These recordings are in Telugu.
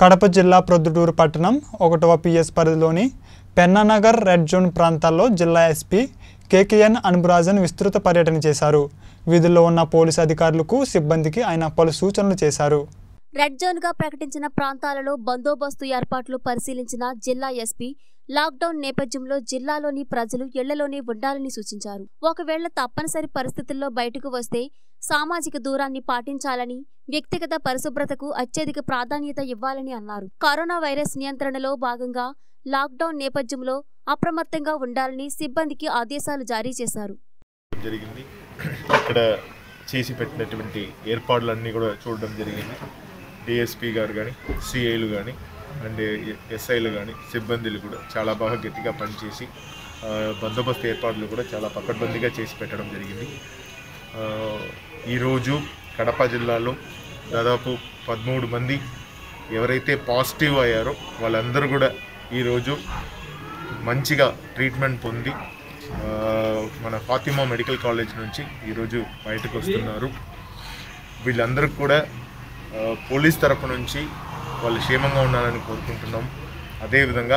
కడప జిల్లా ప్రొద్దుటూరు పట్టణం ఒకటవ పిఎస్ పరిధిలోని పెన్నానగర్ రెడ్ జోన్ ప్రాంతాల్లో జిల్లా ఎస్పీ కేకేఎన్ అన్బురాజన్ విస్తృత పర్యటన చేశారు విధుల్లో ఉన్న పోలీసు అధికారులకు సిబ్బందికి ఆయన పలు సూచనలు చేశారు రెడ్ జోన్ గా ప్రకటించిన ప్రాంతాలలో బందోబస్తు ఏర్పాట్లు పరిశీలించిన జిల్లా ఎస్పీ లాక్డౌన్ నేపథ్యంలో జిల్లాలోని ప్రజలు ఇళ్లలోనే ఉండాలని సూచించారు ఒకవేళ తప్పనిసరి పరిస్థితుల్లో బయటకు వస్తే సామాజిక దూరాన్ని పాటించాలని వ్యక్తిగత పరిశుభ్రతకు అత్యధిక ప్రాధాన్యత ఇవ్వాలని అన్నారు కరోనా వైరస్ నియంత్రణలో భాగంగా లాక్డౌన్ నేపథ్యంలో అప్రమత్తంగా ఉండాలని సిబ్బందికి ఆదేశాలు జారీ చేశారు జరిగింది ఇక్కడ చేసి పెట్టినటువంటి ఏర్పాట్లన్నీ కూడా చూడడం జరిగింది డిఎస్పి గారు కానీ సిఐలు కానీ అండ్ ఎస్ఐలు కానీ సిబ్బందులు కూడా చాలా బాగా గట్టిగా పనిచేసి ఆ, బందోబస్తు ఏర్పాట్లు కూడా చాలా పకడ్బందీగా చేసి పెట్టడం జరిగింది ఆ, ఈరోజు కడప జిల్లాలో దాదాపు పదమూడు మంది ఎవరైతే పాజిటివ్ అయ్యారో వాళ్ళందరూ కూడా ఈరోజు మంచిగా ట్రీట్మెంట్ పొంది ఆ, మన ఫాతిమా మెడికల్ కాలేజ్ నుంచి ఈరోజు బయటకు వస్తున్నారు వీళ్ళందరికీ కూడా ఆ, పోలీస్ తరపు నుంచి వాళ్ళు క్షేమంగా ఉండాలని కోరుకుంటున్నాం అదేవిధంగా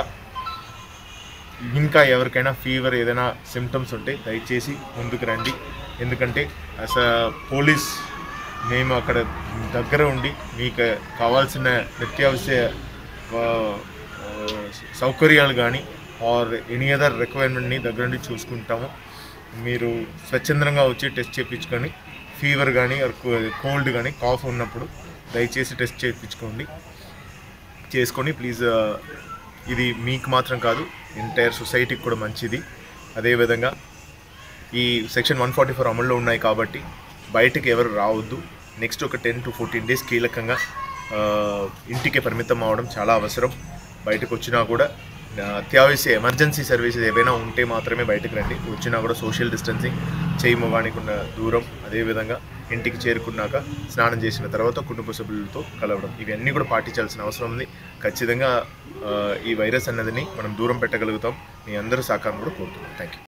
ఇంకా ఎవరికైనా ఫీవర్ ఏదైనా సిమ్టమ్స్ ఉంటే దయచేసి ముందుకు రండి ఎందుకంటే అస పోలీస్ మేము అక్కడ దగ్గర ఉండి మీకు కావాల్సిన నిత్యావసర ఆ, ఆ, సౌకర్యాలు కానీ ఆర్ ఎనీ అదర్ రిక్వైర్మెంట్ని దగ్గర నుండి చూసుకుంటాము మీరు స్వచ్ఛందంగా వచ్చి టెస్ట్ చేయించుకొని ఫీవర్ కానీ కోల్డ్ కానీ కాఫ్ ఉన్నప్పుడు దయచేసి టెస్ట్ చేయించుకోండి చేసుకొని ప్లీజ్ ఇది మీకు మాత్రం కాదు ఎంటైర్ సొసైటీకి కూడా మంచిది అదేవిధంగా ఈ సెక్షన్ వన్ ఫార్టీ ఫోర్ అమల్లో ఉన్నాయి కాబట్టి బయటకు ఎవరు రావద్దు నెక్స్ట్ ఒక టెన్ టు ఫోర్టీన్ డేస్ కీలకంగా ఆ, ఇంటికి పరిమితం అవడం చాలా అవసరం బయటకు వచ్చినా కూడా ఆ, అత్యావశ్య ఎమర్జెన్సీ సర్వీసెస్ ఏవైనా ఉంటే మాత్రమే బయటకు రండి వచ్చినా కూడా సోషల్ డిస్టెన్సింగ్ చేయి మొగానికి ఉన్న దూరం అదేవిధంగా ఇంటికి చేరుకున్నాక స్నానం చేసిన తర్వాత కుటుంబ సభ్యులతో కలవడం ఇవన్నీ కూడా పాటించాల్సిన అవసరం ఉంది ఖచ్చితంగా ఆ, ఈ వైరస్ అన్నదిని మనం దూరం పెట్టగలుగుతాం మీ అందరూ సహకారం కూడా కోరుతున్నాం థ్యాంక్ యూ